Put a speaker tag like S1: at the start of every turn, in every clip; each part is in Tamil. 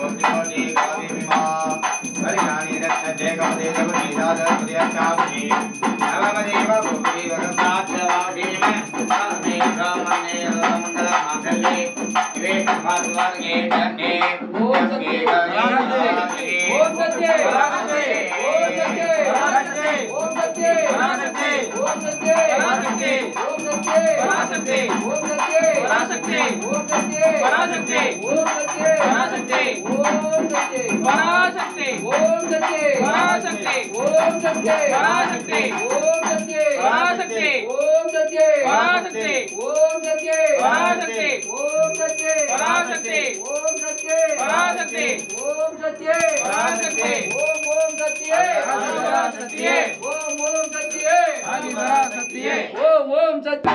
S1: கோதி கோதி கோதிமா கல்யாணி ரட்சதே கமதே ஜபதி ஜாத பிரியச்சாமி நவமதேவ புத்தி வரசாத்ரவாதீம சாமே ராமனே மங்கள மங்களே விவேக பாத்வார்கே ஜனே
S2: ஓம் சத்யே ஓம் சத்யே ஓம் சத்யே ஓம் சத்யே ஓம் சத்யே
S3: பராசக்தி
S2: ஓம் சத்யே
S3: பராசக்தி
S2: ஓம் சத்யே
S3: பராசக்தி
S2: ஓம் சத்யே
S3: பராசக்தி
S2: ஓம் சத்யே
S3: பராசக்தி
S2: ஓம் சத்யே
S3: பராசக்தி
S2: ஓம் சத்யே
S3: பராசக்தி
S2: ஓம் சத்யே
S3: பராசக்தி
S2: ஓம் சத்யே
S3: பராசக்தி
S2: ஓம் சத்யே
S3: பராசக்தி
S2: ஓம் சத்யே
S3: பராசக்தி
S2: ஓம் சத்யே
S3: பராசக்தி
S2: ஓம் சத்யே
S3: பராசக்தி
S2: ஓம் சத்யே
S3: பராசக்தி
S2: ஓம் ஓம் சத்யே
S3: ஆதிபராசக்தியே.
S2: ஓம் ஓம் சத்யே
S3: ஆதிபராசக்தியே.
S2: ஓம் ஓம் சத்யே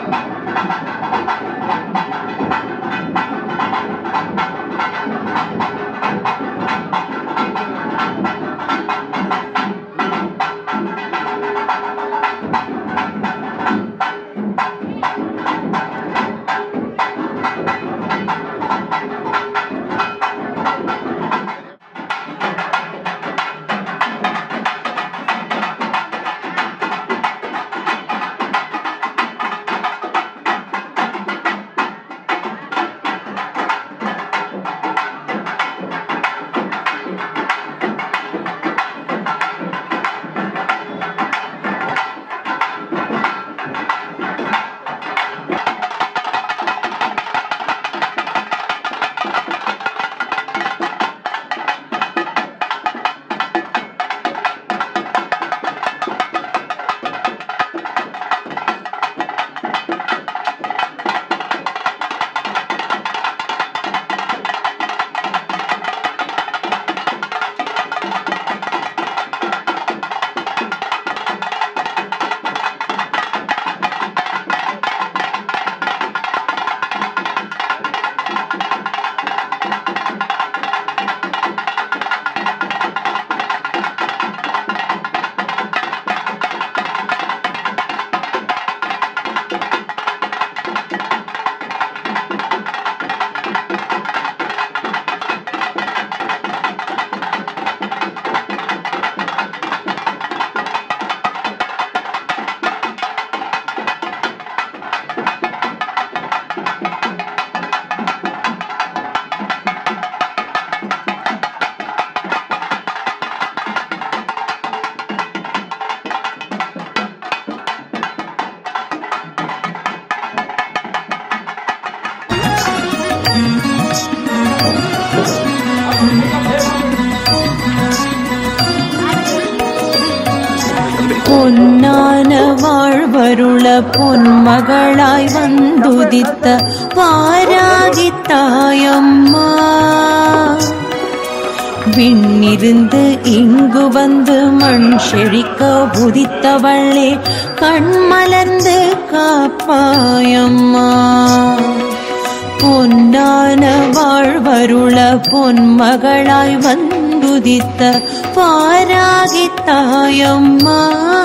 S4: பொன்னான வாழ்வருள பொன்மகளாய் வந்துதித்த வாராகி தாயம்மா விண்ணிருந்து இங்கு வந்து மண் செழிக்க உதித்தவளே கண்மலர்ந்து காப்பாயம்மா பொன்னான வாழ்வருள பொன்மகளாய் வந்துதித்த பாராகி தாயம்மா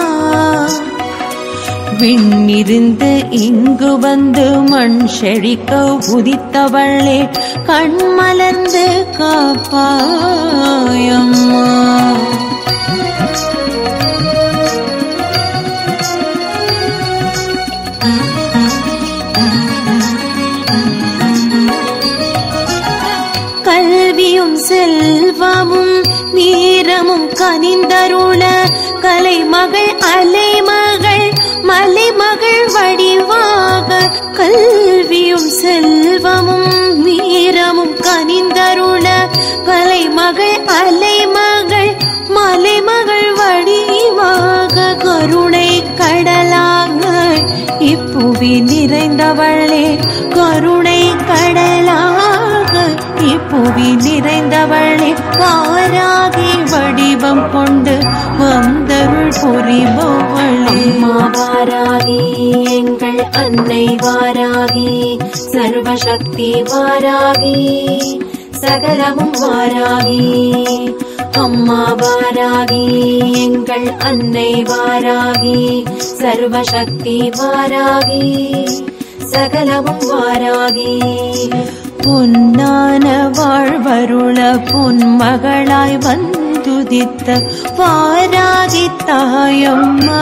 S4: விண்ணிருந்து இங்கு வந்து மண் செழிக்க உதித்தவளே கண்மலர்ந்து காப்பாயம்மா கல்வியும் செல்வமும் வீரமும் கனிந்தருள கலைமகள் அலைமகள் மலைமகள் வடிவாக கல்வியும் செல்வமும் வீரமும் கனிந்தருள கலைமகள் அலைமகள் மலைமகள் வடிவாக கருணை கடலாக இப்புவி நிறைந்தவளே கருணை கடலாக இப்புவி நிறைந்தவளே வாராகி வடிவம் கொண்டு வந்தருள் புரிபவளே
S5: அம்மா வாராகி எங்கள் அன்னை வாராகி சர்வசக்தி வாராகி சகலமும் வாராகி அம்மா வாராகி எங்கள் அன்னை வாராகி சர்வசக்தி வாராகி சகலமும் வாராகி
S4: பொன்னான வாழ்வருள பொன்மகளாய் வந்துதித்த வாராகி தாயம்மா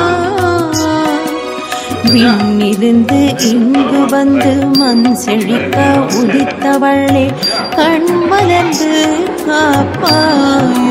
S4: விண்ணிருந்து இங்கு வந்து மண் செழிக்க உதித்தவளே கண்மலர்ந்து காப்பாய்